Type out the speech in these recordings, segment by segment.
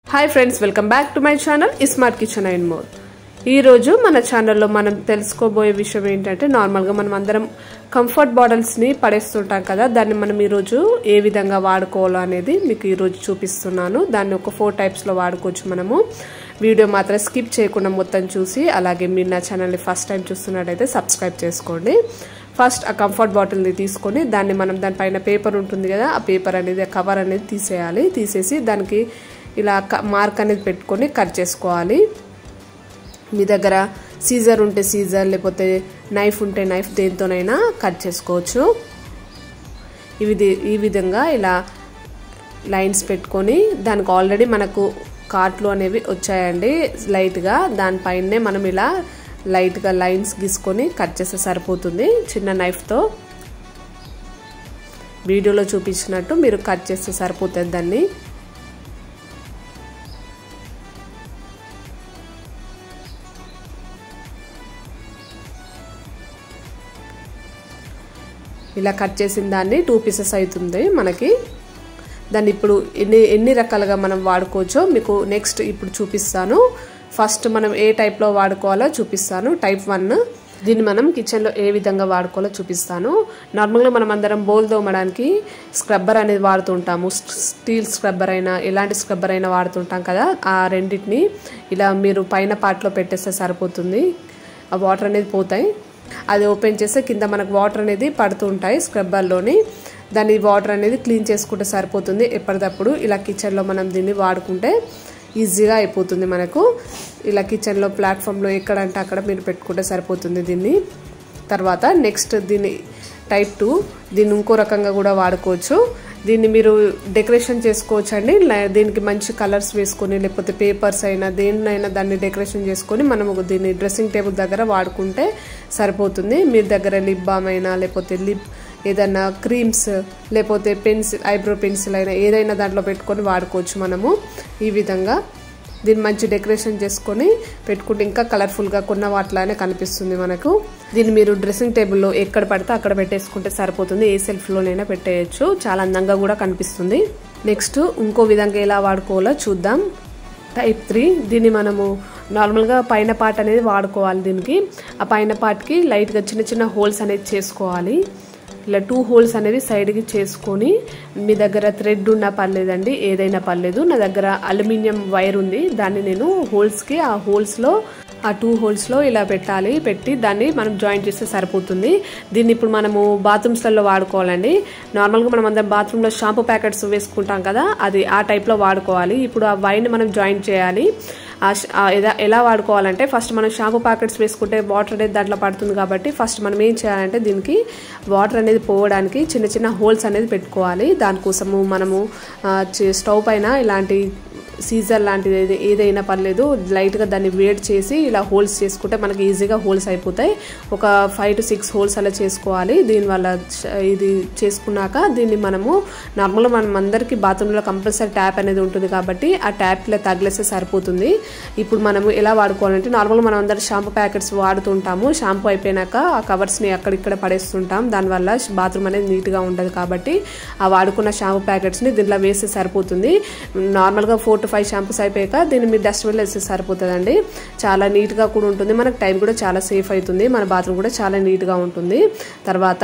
hi friends welcome back to my channel smart kitchen and more ఈరోజు మన ఛానల్లో మనం తెలుసుకోబోయే విషయం ఏంటంటే నార్మల్గా మనం అందరం కంఫర్ట్ బాటిల్స్ని పడేస్తుంటాం కదా దాన్ని మనం ఈరోజు ఏ విధంగా వాడుకోవాలో అనేది మీకు ఈరోజు చూపిస్తున్నాను దాన్ని ఒక ఫోర్ టైప్స్లో వాడుకోవచ్చు మనము వీడియో మాత్రం స్కిప్ చేయకుండా మొత్తం చూసి అలాగే మీరు నా ఛానల్ని ఫస్ట్ టైం చూస్తున్నట్టయితే సబ్స్క్రైబ్ చేసుకోండి ఫస్ట్ ఆ కంఫర్ట్ బాటిల్ని తీసుకొని దాన్ని మనం దానిపైన పేపర్ ఉంటుంది కదా ఆ పేపర్ అనేది ఆ కవర్ అనేది తీసేయాలి తీసేసి దానికి ఇలా మార్క్ అనేది పెట్టుకొని కట్ చేసుకోవాలి మీ దగ్గర సీజర్ ఉంటే సీజర్ లేకపోతే నైఫ్ ఉంటే నైఫ్ దేంతోనైనా కట్ చేసుకోవచ్చు ఇవి ఈ విధంగా ఇలా లైన్స్ పెట్టుకొని దానికి ఆల్రెడీ మనకు కార్ట్లు అనేవి వచ్చాయండి లైట్గా దానిపైనే మనం ఇలా లైట్గా లైన్స్ గీసుకొని కట్ చేస్తే సరిపోతుంది చిన్న నైఫ్తో వీడియోలో చూపించినట్టు మీరు కట్ చేస్తే సరిపోతుంది దాన్ని ఇలా కట్ చేసిన దాన్ని టూ పీసెస్ అవుతుంది మనకి దాన్ని ఇప్పుడు ఎన్ని ఎన్ని రకాలుగా మనం వాడుకోవచ్చో మీకు నెక్స్ట్ ఇప్పుడు చూపిస్తాను ఫస్ట్ మనం ఏ టైప్లో వాడుకోవాలో చూపిస్తాను టైప్ వన్ దీన్ని మనం కిచెన్లో ఏ విధంగా వాడుకోవాలో చూపిస్తాను నార్మల్గా మనం అందరం బౌల్ తోమడానికి స్క్రబ్బర్ అనేది వాడుతుంటాము స్టీల్ స్క్రబ్బర్ అయినా ఎలాంటి స్క్రబ్బర్ అయినా వాడుతుంటాం కదా ఆ రెండింటిని ఇలా మీరు పైన పార్ట్లో పెట్టేస్తే సరిపోతుంది ఆ వాటర్ అనేది పోతాయి అది ఓపెన్ చేస్తే కింద మనకు వాటర్ అనేది పడుతూ ఉంటాయి స్క్రబ్బర్లోని దాన్ని వాటర్ అనేది క్లీన్ చేసుకుంటే సరిపోతుంది ఎప్పటికప్పుడు ఇలా కిచెన్లో మనం దీన్ని వాడుకుంటే ఈజీగా అయిపోతుంది మనకు ఇలా కిచెన్లో ప్లాట్ఫామ్లో ఎక్కడంటే అక్కడ మీరు పెట్టుకుంటే సరిపోతుంది దీన్ని తర్వాత నెక్స్ట్ దీన్ని టైప్ టూ దీన్ని ఇంకో రకంగా కూడా వాడుకోవచ్చు దీన్ని మీరు డెకరేషన్ చేసుకోవచ్చు అండి దీనికి మంచి కలర్స్ వేసుకొని లేకపోతే పేపర్స్ అయినా దేన్నైనా దాన్ని డెకరేషన్ చేసుకొని మనం దీన్ని డ్రెస్సింగ్ టేబుల్ దగ్గర వాడుకుంటే సరిపోతుంది మీ దగ్గర లిప్ బామ్ అయినా లేకపోతే లిప్ ఏదైనా క్రీమ్స్ లేకపోతే పెన్సిల్ ఐబ్రో పెన్సిల్ అయినా ఏదైనా దాంట్లో పెట్టుకొని వాడుకోవచ్చు మనము ఈ విధంగా దీన్ని మంచి డెకరేషన్ చేసుకొని పెట్టుకుంటే ఇంకా కలర్ఫుల్గా కొన్న వాటిలానే కనిపిస్తుంది మనకు దీన్ని మీరు డ్రెస్సింగ్ టేబుల్లో ఎక్కడ పడితే అక్కడ పెట్టేసుకుంటే సరిపోతుంది ఏ సెల్ఫ్లోనైనా పెట్టేయచ్చు చాలా అందంగా కూడా కనిపిస్తుంది నెక్స్ట్ ఇంకో విధంగా ఎలా వాడుకోవాలో చూద్దాం టైప్ త్రీ దీన్ని మనము నార్మల్గా పైన పార్ట్ అనేది వాడుకోవాలి దీనికి ఆ పైన పార్ట్కి లైట్గా చిన్న చిన్న హోల్స్ అనేది చేసుకోవాలి ఇలా టూ హోల్స్ అనేది సైడ్కి చేసుకొని మీ దగ్గర థ్రెడ్ ఉన్నా పర్లేదండి ఏదైనా పర్లేదు నా దగ్గర అల్యూమినియం వైర్ ఉంది దాన్ని నేను హోల్స్కి ఆ హోల్స్లో ఆ టూ హోల్స్లో ఇలా పెట్టాలి పెట్టి దాన్ని మనం జాయింట్ చేస్తే సరిపోతుంది దీన్ని ఇప్పుడు మనము బాత్రూమ్స్లలో వాడుకోవాలండి నార్మల్గా మనం అందరం బాత్రూంలో షాంపూ ప్యాకెట్స్ వేసుకుంటాం కదా అది ఆ టైప్లో వాడుకోవాలి ఇప్పుడు ఆ వైర్ని మనం జాయింట్ చేయాలి ఎలా వాడుకోవాలంటే ఫస్ట్ మనం షాంపూ ప్యాకెట్స్ వేసుకుంటే వాటర్ అనేది దాంట్లో పడుతుంది కాబట్టి ఫస్ట్ మనం ఏం చేయాలంటే దీనికి వాటర్ అనేది పోవడానికి చిన్న చిన్న హోల్స్ అనేది పెట్టుకోవాలి దానికోసము మనము స్టవ్ పైన ఇలాంటి సీజర్ లాంటిది ఏదైనా పర్లేదు లైట్గా దాన్ని వేడి చేసి ఇలా హోల్స్ చేసుకుంటే మనకి ఈజీగా హోల్స్ అయిపోతాయి ఒక ఫైవ్ టు సిక్స్ హోల్స్ అలా చేసుకోవాలి దీనివల్ల ఇది చేసుకున్నాక దీన్ని మనము నార్మల్గా మనం అందరికీ బాత్రూంలో కంపల్సరీ ట్యాప్ అనేది ఉంటుంది కాబట్టి ఆ ట్యాప్లో తగిలేస్తే సరిపోతుంది ఇప్పుడు మనము ఎలా వాడుకోవాలంటే నార్మల్గా మనం అందరు షాంపూ ప్యాకెట్స్ వాడుతుంటాము షాంపూ అయిపోయినాక ఆ కవర్స్ని అక్కడిక్కడ పడేస్తుంటాం దానివల్ల బాత్రూమ్ అనేది నీట్గా ఉండదు కాబట్టి ఆ వాడుకున్న షాంపూ ప్యాకెట్స్ని దీనిలో వేస్తే సరిపోతుంది నార్మల్గా ఫోర్ టు ఫైవ్ షాంపూస్ అయిపోయాక దీన్ని మీరు డస్ట్బిన్లో వేస్తే సరిపోతుందండి చాలా నీట్గా కూడా ఉంటుంది మనకు టైం కూడా చాలా సేఫ్ అవుతుంది మన బాత్రూమ్ కూడా చాలా నీట్గా ఉంటుంది తర్వాత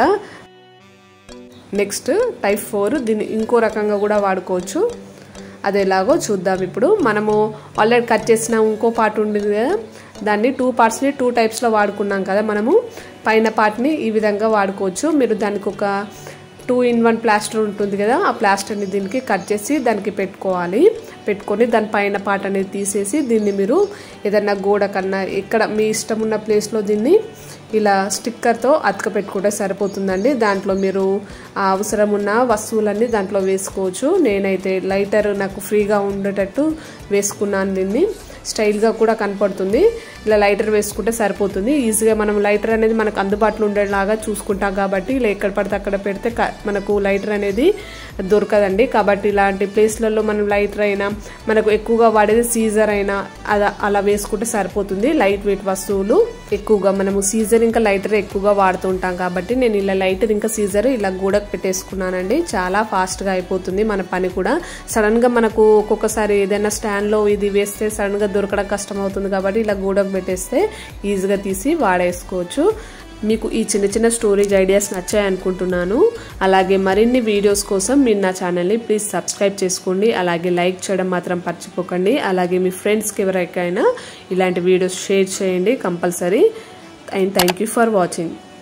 నెక్స్ట్ టైప్ ఫోర్ దీన్ని ఇంకో రకంగా కూడా వాడుకోవచ్చు అది ఎలాగో చూద్దాం ఇప్పుడు మనము ఆల్రెడీ కట్ చేసిన ఇంకో పార్ట్ ఉండేది కదా దాన్ని టూ పార్ట్స్ని టూ టైప్స్లో వాడుకున్నాం కదా మనము పైన పార్ట్ని ఈ విధంగా వాడుకోవచ్చు మీరు దానికి ఒక టూ ఇన్ వన్ ప్లాస్టర్ ఉంటుంది కదా ఆ ప్లాస్టర్ని దీనికి కట్ చేసి దానికి పెట్టుకోవాలి పెట్టుకొని దాని పైన పాట అనేది తీసేసి దీన్ని మీరు ఏదన్నా గోడ కన్నా ఎక్కడ మీ ఇష్టం ఉన్న ప్లేస్లో దీన్ని ఇలా స్టిక్కర్తో అతక పెట్టుకుంటే సరిపోతుందండి దాంట్లో మీరు అవసరం ఉన్న వస్తువులన్నీ దాంట్లో వేసుకోవచ్చు నేనైతే లైటర్ నాకు ఫ్రీగా ఉండేటట్టు వేసుకున్నాను దీన్ని స్టైల్గా కూడా కనపడుతుంది ఇలా లైటర్ వేసుకుంటే సరిపోతుంది ఈజీగా మనం లైటర్ అనేది మనకు అందుబాటులో ఉండేలాగా చూసుకుంటాం కాబట్టి ఇలా ఎక్కడ పడితే అక్కడ పెడితే మనకు లైటర్ అనేది దొరకదండి కాబట్టి ఇలాంటి ప్లేస్లలో మనం లైటర్ అయినా మనకు ఎక్కువగా వాడేది సీజర్ అయినా అలా అలా వేసుకుంటే సరిపోతుంది లైట్ వెయిట్ వస్తువులు ఎక్కువగా మనము సీజర్ ఇంకా లైటర్ ఎక్కువగా వాడుతూ ఉంటాం కాబట్టి నేను ఇలా లైటర్ ఇంకా సీజర్ ఇలా గూడకు పెట్టేసుకున్నానండి చాలా ఫాస్ట్గా అయిపోతుంది మన పని కూడా సడన్గా మనకు ఒక్కొక్కసారి ఏదైనా స్టాండ్లో ఇది వేస్తే సడన్గా దొరకడం కష్టం అవుతుంది కాబట్టి ఇలా గూడకు పెట్టేస్తే ఈజీగా తీసి వాడేసుకోవచ్చు మీకు ఈ చిన్న చిన్న స్టోరేజ్ ఐడియాస్ నచ్చాయి అనుకుంటున్నాను అలాగే మరిన్ని వీడియోస్ కోసం మీరు నా ఛానల్ని ప్లీజ్ సబ్స్క్రైబ్ చేసుకోండి అలాగే లైక్ చేయడం మాత్రం మర్చిపోకండి అలాగే మీ ఫ్రెండ్స్కి ఎవరికైనా ఇలాంటి వీడియోస్ షేర్ చేయండి compulsory and thank you for watching